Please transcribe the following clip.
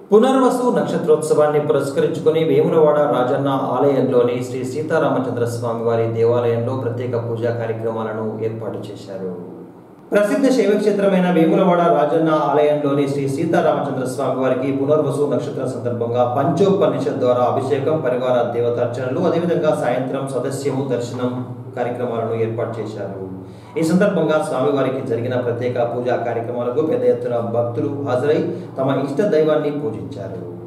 పునర్వసు నక్షత్రోత్సవాన్ని పురస్కరించుకుని వేములవాడ రాజన్న ఆలయంలోని శ్రీ సీతారామచంద్ర స్వామి వారి దేవాలయంలో ప్రత్యేక పూజా కార్యక్రమాలను ఏర్పాటు చేశారు ప్రసిద్ధ శైవక్షేత్రమైన వేములవాడ రాజన్న ఆలయంలోని శ్రీ సీతారామచంద్ర స్వామి వారికి పునర్వసు నక్షత్ర సందర్భంగా పంచోపనిషత్ ద్వారా అభిషేకం పరివార దేవతార్చనలు అదేవిధంగా సాయంత్రం సదస్యము దర్శనం కార్యక్రమాలను ఏర్పాటు చేశారు ఈ సందర్భంగా స్వామివారికి జరిగిన ప్రత్యేక పూజా కార్యక్రమాలకు పెద్ద ఎత్తున భక్తులు హాజరై తమ ఇష్ట దైవాన్ని పూజించారు